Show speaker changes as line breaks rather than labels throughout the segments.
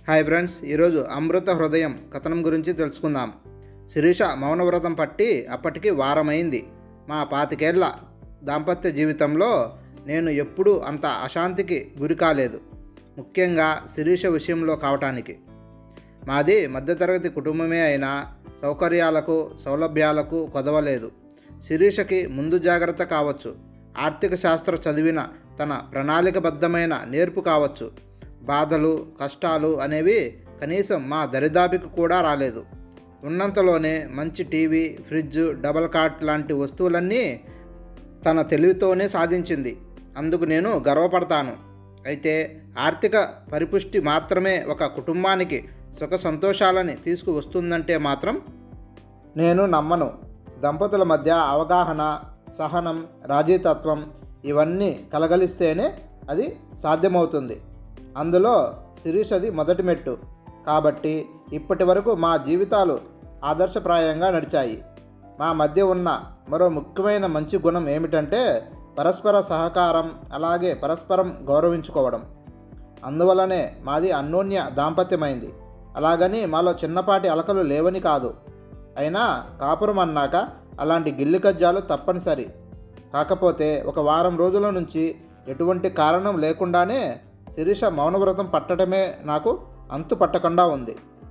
hi friends ఈరోజు అమృత హృదయం కథనం గురించి తెలుసుకుందాం శిరీష మౌనవ్రతం పట్టి అప్పటికి వారమైంది మా పాతికేళ్ల దాంపత్య జీవితంలో నేను ఎప్పుడూ అంత అశాంతికి గురి కాలేదు ముఖ్యంగా శిరీష విషయంలో కావటానికి మాది మధ్యతరగతి కుటుంబమే అయినా సౌకర్యాలకు సౌలభ్యాలకు కొదవలేదు శిరీషకి ముందు జాగ్రత్త కావచ్చు ఆర్థిక శాస్త్ర చదివిన తన ప్రణాళికబద్ధమైన నేర్పు కావచ్చు బాధలు కష్టాలు అనేవి కనీసం మా దరిదాపికి కూడా రాలేదు ఉన్నంతలోనే మంచి టీవీ ఫ్రిడ్జ్ డబల్ కాట్ లాంటి వస్తువులన్నీ తన తెలివితోనే సాధించింది అందుకు నేను గర్వపడతాను అయితే ఆర్థిక పరిపుష్టి మాత్రమే ఒక కుటుంబానికి సుఖ సంతోషాలని తీసుకువస్తుందంటే మాత్రం నేను నమ్మను దంపతుల మధ్య అవగాహన సహనం రాజీతత్వం ఇవన్నీ కలగలిస్తేనే అది సాధ్యమవుతుంది అందులో శిరీషది మొదటి మెట్టు కాబట్టి ఇప్పటి వరకు మా జీవితాలు ఆదర్శప్రాయంగా నడిచాయి మా మధ్య ఉన్న మరో ముఖ్యమైన మంచి గుణం ఏమిటంటే పరస్పర సహకారం అలాగే పరస్పరం గౌరవించుకోవడం అందువల్లనే మాది అన్యోన్య దాంపత్యమైంది అలాగని మాలో చిన్నపాటి అలకలు లేవని కాదు అయినా కాపురం అన్నాక అలాంటి గిల్లి కజ్జాలు తప్పనిసరి కాకపోతే ఒక వారం రోజుల నుంచి ఎటువంటి కారణం లేకుండానే శిరీష మౌనవ్రతం పట్టడమే నాకు అంతు పట్టకుండా ఉంది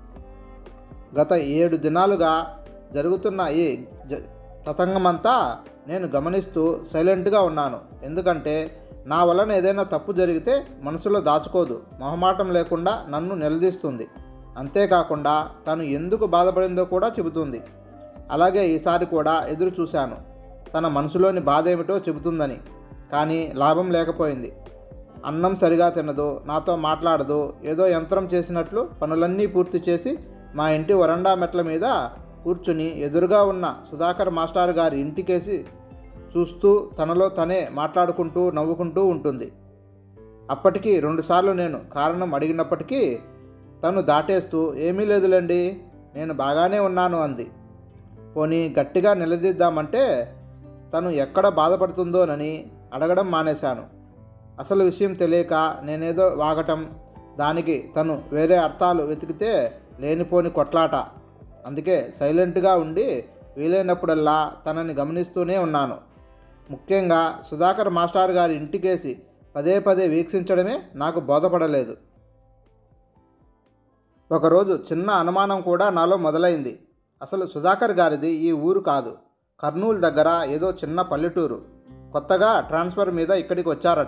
గత ఏడు దినాలుగా జరుగుతున్న ఈ జ తతంగమంతా నేను గమనిస్తూ సైలెంట్గా ఉన్నాను ఎందుకంటే నా వలన ఏదైనా తప్పు జరిగితే మనసులో దాచుకోదు మొహమాటం లేకుండా నన్ను నిలదీస్తుంది అంతేకాకుండా తను ఎందుకు బాధపడిందో కూడా చెబుతుంది అలాగే ఈసారి కూడా ఎదురు చూశాను తన మనసులోని బాధ ఏమిటో చెబుతుందని కానీ లాభం లేకపోయింది అన్నం సరిగా తినదు నాతో మాట్లాడదు ఏదో యంత్రం చేసినట్లు పనులన్నీ పూర్తి చేసి మా ఇంటి వరండా మెట్ల మీద కూర్చుని ఎదురుగా ఉన్న సుధాకర్ మాస్టర్ గారి ఇంటికేసి చూస్తూ తనలో తనే మాట్లాడుకుంటూ నవ్వుకుంటూ ఉంటుంది అప్పటికి రెండుసార్లు నేను కారణం అడిగినప్పటికీ తను దాటేస్తూ ఏమీ లేదులేండి నేను బాగానే ఉన్నాను అంది పోనీ గట్టిగా నిలదీద్దామంటే తను ఎక్కడ బాధపడుతుందోనని అడగడం మానేశాను అసలు విషయం తెలియక నేనేదో వాగటం దానికి తను వేరే అర్థాలు వెతికితే లేనిపోని కొట్లాట అందుకే సైలెంట్గా ఉండి వీలైనప్పుడల్లా తనని గమనిస్తూనే ఉన్నాను ముఖ్యంగా సుధాకర్ మాస్టర్ గారి ఇంటికేసి పదే పదే వీక్షించడమే నాకు బోధపడలేదు ఒకరోజు చిన్న అనుమానం కూడా నాలో మొదలైంది అసలు సుధాకర్ గారిది ఈ ఊరు కాదు కర్నూలు దగ్గర ఏదో చిన్న పల్లెటూరు కొత్తగా ట్రాన్స్ఫర్ మీద ఇక్కడికి వచ్చారట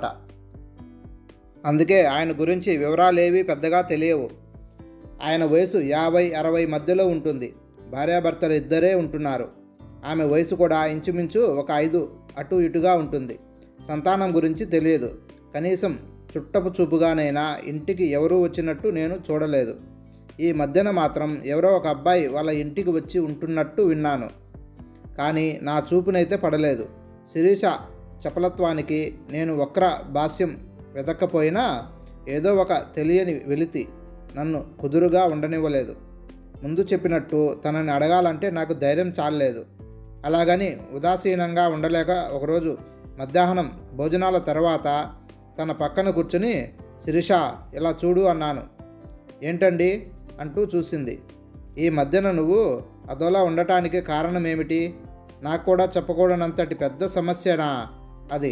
అందుకే ఆయన గురించి వివరాలేవి పెద్దగా తెలియవు ఆయన వయసు యాభై అరవై మధ్యలో ఉంటుంది భార్యాభర్తలు ఇద్దరే ఉంటున్నారు ఆమె వయసు కూడా ఇంచుమించు ఒక ఐదు అటు ఇటుగా ఉంటుంది సంతానం గురించి తెలియదు కనీసం చుట్టపు చూపుగానైనా ఇంటికి ఎవరూ వచ్చినట్టు నేను చూడలేదు ఈ మధ్యన మాత్రం ఎవరో ఒక అబ్బాయి వాళ్ళ ఇంటికి వచ్చి ఉంటున్నట్టు విన్నాను కానీ నా చూపునైతే పడలేదు శిరీష చపలత్వానికి నేను వక్ర భాష్యం వెతక్కపోయినా ఏదో ఒక తెలియని వెలితి నన్ను కుదురుగా ఉండనివ్వలేదు ముందు చెప్పినట్టు తనని అడగాలంటే నాకు ధైర్యం చాలలేదు అలాగని ఉదాసీనంగా ఉండలేక ఒకరోజు మధ్యాహ్నం భోజనాల తర్వాత తన పక్కన కూర్చుని శిరీష ఇలా చూడు అన్నాను ఏంటండి అంటూ చూసింది ఈ మధ్యన నువ్వు అదోలా ఉండటానికి కారణం ఏమిటి నాకు కూడా చెప్పకూడనంతటి పెద్ద సమస్యనా అది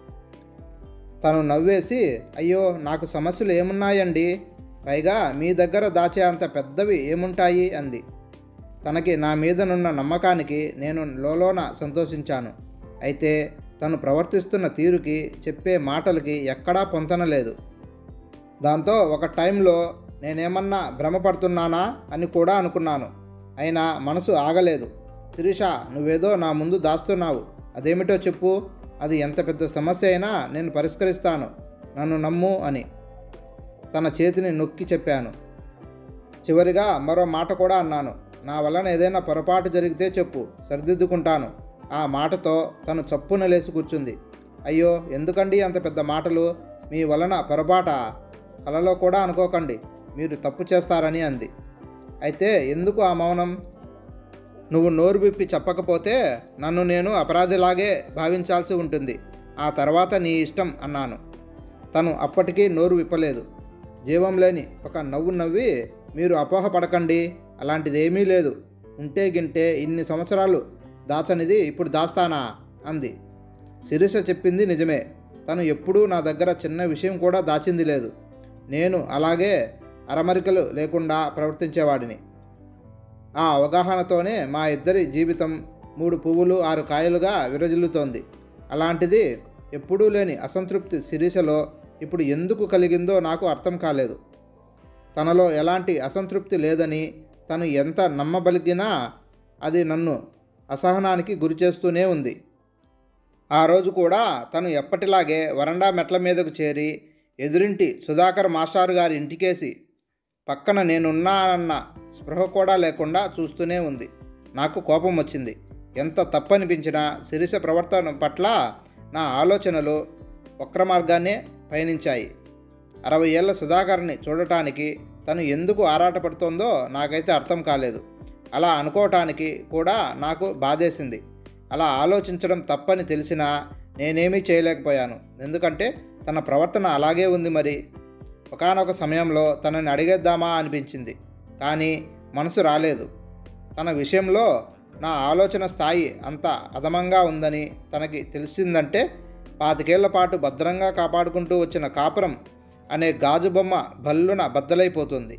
తను నవ్వేసి అయ్యో నాకు సమస్యలు ఏమున్నాయండి పైగా మీ దగ్గర దాచే అంత పెద్దవి ఏముంటాయి అంది తనకి నా మీదనున్న నమ్మకానికి నేను లోలోన సంతోషించాను అయితే తను ప్రవర్తిస్తున్న తీరుకి చెప్పే మాటలకి ఎక్కడా పొంతనలేదు దాంతో ఒక టైంలో నేనేమన్నా భ్రమపడుతున్నానా అని కూడా అనుకున్నాను అయినా మనసు ఆగలేదు శిరీష నువ్వేదో నా ముందు దాస్తున్నావు అదేమిటో చెప్పు అది ఎంత పెద్ద సమస్య అయినా నేను పరిష్కరిస్తాను నన్ను నమ్ము అని తన చేతిని నొక్కి చెప్పాను చివరిగా మరో మాట కూడా అన్నాను నా వలన ఏదైనా పొరపాటు జరిగితే చెప్పు సరిదిద్దుకుంటాను ఆ మాటతో తను చప్పున లేచి కూర్చుంది అయ్యో ఎందుకండి అంత పెద్ద మాటలు మీ వలన పొరపాట కలలో కూడా అనుకోకండి మీరు తప్పు చేస్తారని అంది అయితే ఎందుకు ఆ మౌనం నువ్వు నోరు విప్పి చెప్పకపోతే నన్ను నేను అపరాధిలాగే భావించాల్సి ఉంటుంది ఆ తర్వాత నీ ఇష్టం అన్నాను తను అప్పటికీ నోరు విప్పలేదు జీవం లేని ఒక నవ్వు నవ్వి మీరు అపోహపడకండి అలాంటిదేమీ లేదు ఉంటే గింటే ఇన్ని సంవత్సరాలు దాచనిది ఇప్పుడు దాస్తానా అంది శిరీష చెప్పింది నిజమే తను ఎప్పుడూ నా దగ్గర చిన్న విషయం కూడా దాచింది లేదు నేను అలాగే అరమరికలు లేకుండా ప్రవర్తించేవాడిని ఆ అవగాహనతోనే మా ఇద్దరి జీవితం మూడు పువ్వులు ఆరు కాయలుగా విరజిల్లుతోంది అలాంటిది ఎప్పుడూ లేని అసంతృప్తి శిరీషలో ఇప్పుడు ఎందుకు కలిగిందో నాకు అర్థం కాలేదు తనలో ఎలాంటి అసంతృప్తి లేదని తను ఎంత నమ్మబలిగినా అది నన్ను అసహనానికి గురిచేస్తూనే ఉంది ఆ రోజు కూడా తను ఎప్పటిలాగే వరండా మెట్ల మీదకు చేరి ఎదురింటి సుధాకర్ మాస్టారు గారి ఇంటికేసి పక్కన నేనున్నానన్న స్పృహ కూడా లేకుండా చూస్తూనే ఉంది నాకు కోపం వచ్చింది ఎంత తప్పనిపించినా శిరీష ప్రవర్తన పట్ల నా ఆలోచనలు వక్ర మార్గాన్నే పయనించాయి అరవై ఏళ్ల సుధాకర్ని చూడటానికి తను ఎందుకు ఆరాటపడుతోందో నాకైతే అర్థం కాలేదు అలా అనుకోవటానికి కూడా నాకు బాధేసింది అలా ఆలోచించడం తప్పని తెలిసినా నేనేమీ చేయలేకపోయాను ఎందుకంటే తన ప్రవర్తన అలాగే ఉంది మరి ఒకానొక సమయంలో తనని అడిగేద్దామా అనిపించింది కానీ మనసు రాలేదు తన విషయంలో నా ఆలోచన స్థాయి అంత అధమంగా ఉందని తనకి తెలిసిందంటే పాతికేళ్ల పాటు భద్రంగా కాపాడుకుంటూ వచ్చిన కాపురం అనే గాజు బొమ్మ భల్లున బద్దలైపోతుంది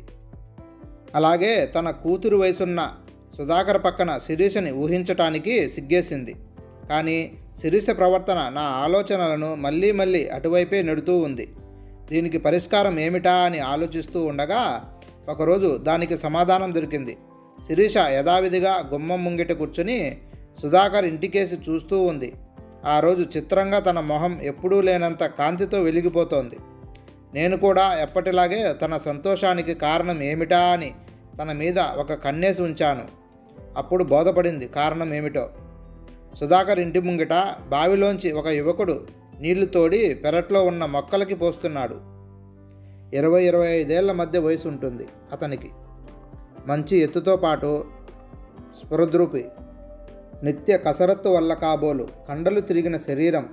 అలాగే తన కూతురు వయసున్న సుధాకర్ పక్కన శిరీషని ఊహించటానికి సిగ్గేసింది కానీ శిరీష ప్రవర్తన నా ఆలోచనలను మళ్ళీ మళ్ళీ అటువైపే నెడుతూ ఉంది దీనికి పరిష్కారం ఏమిటా అని ఆలోచిస్తూ ఉండగా ఒకరోజు దానికి సమాధానం దొరికింది శిరీష యథావిధిగా గుమ్మం ముంగిట కూర్చుని సుధాకర్ ఇంటికేసి చూస్తూ ఉంది ఆ రోజు చిత్రంగా తన మొహం ఎప్పుడూ లేనంత కాంతితో వెలిగిపోతోంది నేను కూడా ఎప్పటిలాగే తన సంతోషానికి కారణం ఏమిటా అని తన మీద ఒక కన్నేసి ఉంచాను అప్పుడు బోధపడింది కారణం ఏమిటో సుధాకర్ ఇంటి ముంగిట బావిలోంచి ఒక యువకుడు నీళ్లు తోడి పెరట్లో ఉన్న మొక్కలకి పోస్తున్నాడు ఇరవై ఇరవై ఐదేళ్ల మధ్య వయసు ఉంటుంది అతనికి మంచి ఎత్తుతో పాటు స్ఫురద్రూపి నిత్య కసరత్తు వల్ల కాబోలు కండలు తిరిగిన శరీరం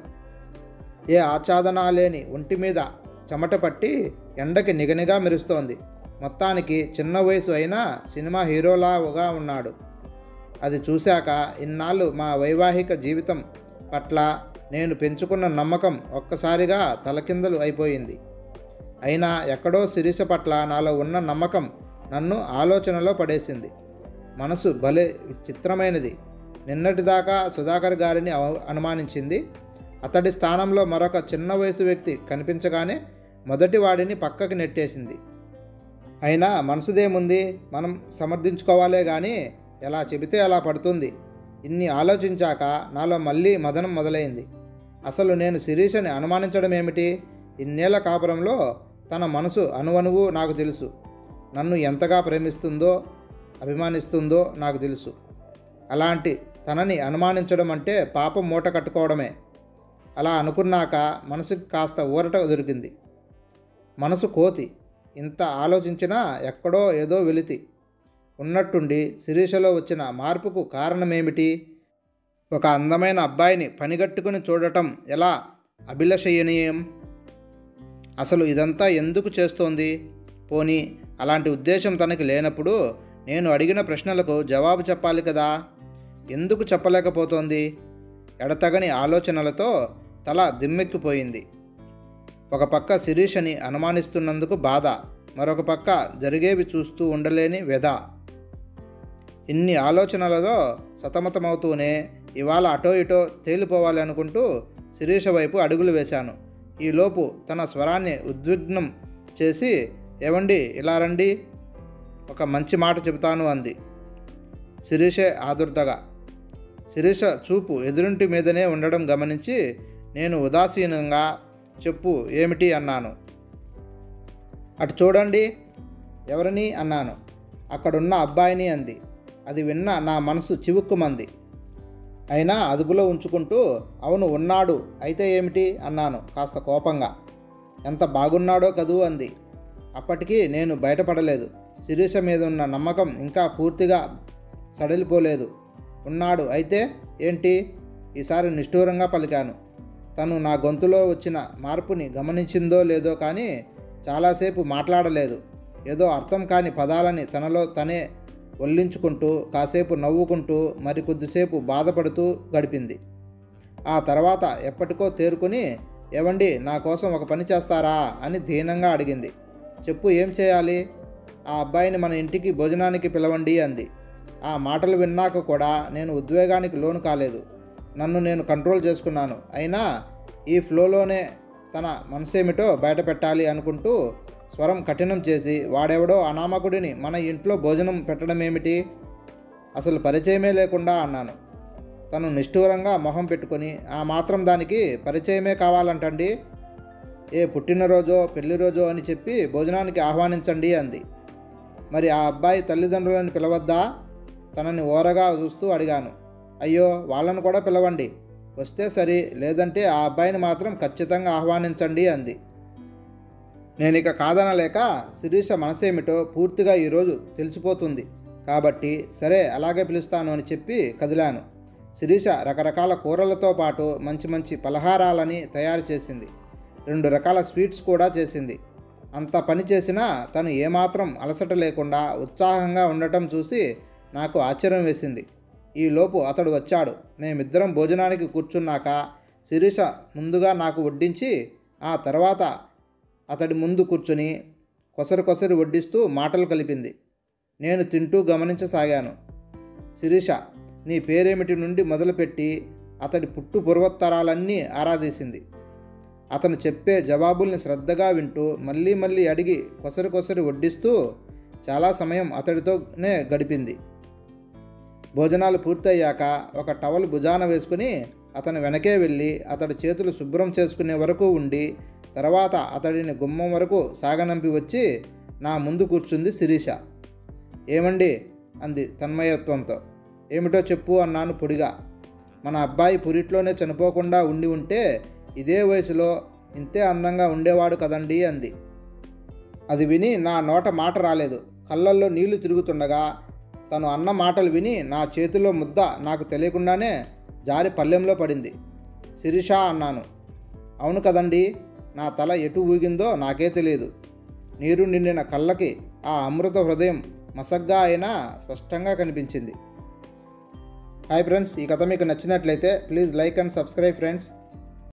ఏ ఆచ్ఛాదనా లేని ఒంటి మీద చెమట పట్టి ఎండకి నిగనిగా మెరుస్తోంది మొత్తానికి చిన్న వయసు అయినా సినిమా హీరోలాగా ఉన్నాడు అది చూశాక ఇన్నాళ్ళు మా వైవాహిక జీవితం పట్ల నేను పెంచుకున్న నమ్మకం ఒక్కసారిగా తలకిందలు అయిపోయింది అయినా ఎక్కడో శిరీష పట్ల నాలో ఉన్న నమ్మకం నన్ను ఆలోచనలో పడేసింది మనసు భలే చిత్రమైనది నిన్నటిదాకా సుధాకర్ గారిని అవ- అనుమానించింది అతడి స్థానంలో మరొక చిన్న వయసు వ్యక్తి కనిపించగానే మొదటి వాడిని పక్కకి నెట్టేసింది అయినా మనసుదేముంది మనం సమర్థించుకోవాలే కానీ ఎలా చెబితే అలా పడుతుంది ఇన్ని ఆలోచించాక నాలో మళ్ళీ మదనం మొదలైంది అసలు నేను శిరీషని అనుమానించడం ఏమిటి ఇన్నేళ్ల కాపురంలో తన మనసు అణువణువు నాకు తెలుసు నన్ను ఎంతగా ప్రేమిస్తుందో అభిమానిస్తుందో నాకు తెలుసు అలాంటి తనని అనుమానించడం అంటే పాపం మూట కట్టుకోవడమే అలా అనుకున్నాక మనసుకి కాస్త ఊరట దొరికింది మనసు కోతి ఇంత ఆలోచించినా ఎక్కడో ఏదో వెలితి ఉన్నట్టుండి శిరీషలో వచ్చిన మార్పుకు కారణమేమిటి ఒక అందమైన అబ్బాయిని పనిగట్టుకుని చూడటం ఎలా అభిలషయనీయం అసలు ఇదంతా ఎందుకు చేస్తోంది పోనీ అలాంటి ఉద్దేశం తనకి లేనప్పుడు నేను అడిగిన ప్రశ్నలకు జవాబు చెప్పాలి కదా ఎందుకు చెప్పలేకపోతోంది ఎడతగని ఆలోచనలతో తల దిమ్మెక్కిపోయింది ఒక పక్క శిరీషని అనుమానిస్తున్నందుకు బాధ మరొక పక్క జరిగేవి చూస్తూ ఉండలేని వ్యధ ఇన్ని ఆలోచనలతో సతమతమవుతూనే ఇవాళ అటో ఇటో తేలిపోవాలి అనుకుంటూ శిరీష వైపు అడుగులు వేశాను ఈలోపు తన స్వరాన్ని ఉద్విగ్నం చేసి ఏవండి ఇలా రండి ఒక మంచి మాట చెబుతాను అంది శిరీషే ఆదుర్దగా శిరీష చూపు ఎదురింటి మీదనే ఉండడం గమనించి నేను ఉదాసీనంగా చెప్పు ఏమిటి అన్నాను అటు చూడండి ఎవరిని అన్నాను అక్కడున్న అబ్బాయిని అంది అది విన్న నా మనసు చివుక్కుమంది అయినా అదుపులో ఉంచుకుంటూ అవును ఉన్నాడు అయితే ఏమిటి అన్నాను కాస్త కోపంగా ఎంత బాగున్నాడో కదూ అంది అప్పటికి నేను బయటపడలేదు శిరీష మీద ఉన్న నమ్మకం ఇంకా పూర్తిగా సడలిపోలేదు ఉన్నాడు అయితే ఏంటి ఈసారి నిష్ఠూరంగా పలికాను తను నా గొంతులో వచ్చిన మార్పుని గమనించిందో లేదో కానీ చాలాసేపు మాట్లాడలేదు ఏదో అర్థం కాని పదాలని తనలో తనే ఒల్లించుకుంటూ కాసేపు నవ్వుకుంటూ మరి కొద్దిసేపు బాధపడుతూ గడిపింది ఆ తర్వాత ఎప్పటికో తేరుకుని ఏవండి నా కోసం ఒక పని చేస్తారా అని దీనంగా అడిగింది చెప్పు ఏం చేయాలి ఆ అబ్బాయిని మన ఇంటికి భోజనానికి పిలవండి అంది ఆ మాటలు విన్నాక కూడా నేను ఉద్వేగానికి లోను కాలేదు నన్ను నేను కంట్రోల్ చేసుకున్నాను అయినా ఈ ఫ్లోలోనే తన మనసేమిటో బయట పెట్టాలి అనుకుంటూ స్వరం కఠినం చేసి వాడెవడో అనామకుడిని మన ఇంట్లో భోజనం పెట్టడం ఏమిటి అసలు పరిచయమే లేకుండా అన్నాను తను నిష్ఠూరంగా మొహం పెట్టుకొని ఆ మాత్రం దానికి పరిచయమే కావాలంటండి ఏ పుట్టినరోజో పెళ్లి రోజో అని చెప్పి భోజనానికి ఆహ్వానించండి అంది మరి ఆ అబ్బాయి తల్లిదండ్రులను పిలవద్దా తనని ఓరగా చూస్తూ అడిగాను అయ్యో వాళ్ళను కూడా పిలవండి వస్తే సరి లేదంటే ఆ అబ్బాయిని మాత్రం ఖచ్చితంగా ఆహ్వానించండి అంది నేను ఇక కాదనలేక శిరీష మనసేమిటో పూర్తిగా ఈరోజు తెలిసిపోతుంది కాబట్టి సరే అలాగే పిలుస్తాను అని చెప్పి కదిలాను శిరీష రకరకాల కూరలతో పాటు మంచి మంచి పలహారాలని తయారు చేసింది రెండు రకాల స్వీట్స్ కూడా చేసింది అంత పని చేసినా తను ఏమాత్రం అలసట లేకుండా ఉత్సాహంగా ఉండటం చూసి నాకు ఆశ్చర్యం వేసింది ఈలోపు అతడు వచ్చాడు మేమిద్దరం భోజనానికి కూర్చున్నాక శిరీష ముందుగా నాకు వడ్డించి ఆ తర్వాత అతడి ముందు కూర్చుని కొసరు కొసరు వడ్డిస్తూ మాటలు కలిపింది నేను తింటూ గమనించసాగాను శిరీష నీ పేరేమిటి నుండి మొదలుపెట్టి అతడి పుట్టు పూర్వోత్తరాలన్నీ ఆరాధీసింది అతను చెప్పే జవాబుల్ని శ్రద్ధగా వింటూ మళ్ళీ మళ్ళీ అడిగి కొసరు కొసరు వడ్డిస్తూ చాలా సమయం అతడితోనే గడిపింది భోజనాలు పూర్తయ్యాక ఒక టవల్ భుజాన వేసుకుని అతను వెనకే వెళ్ళి అతడి చేతులు శుభ్రం చేసుకునే వరకు ఉండి తర్వాత అతడిని గుమ్మం వరకు సాగనంపి వచ్చి నా ముందు కూర్చుంది శిరీష ఏమండి అంది తన్మయత్వంతో ఏమిటో చెప్పు అన్నాను పొడిగా మన అబ్బాయి పురిట్లోనే చనిపోకుండా ఉండి ఉంటే ఇదే వయసులో ఇంతే అందంగా ఉండేవాడు కదండి అంది అది విని నా నోట మాట రాలేదు కళ్ళల్లో నీళ్లు తిరుగుతుండగా తను అన్న మాటలు విని నా చేతిలో ముద్ద నాకు తెలియకుండానే జారి పల్లెంలో పడింది శిరీష అన్నాను అవును కదండి నా తల ఎటు ఊగిందో నాకే తెలియదు నీరు నిండిన కళ్ళకి ఆ అమృత హృదయం మసగ్గా అయినా స్పష్టంగా కనిపించింది హాయ్ ఫ్రెండ్స్ ఈ కథ మీకు నచ్చినట్లయితే please like and subscribe friends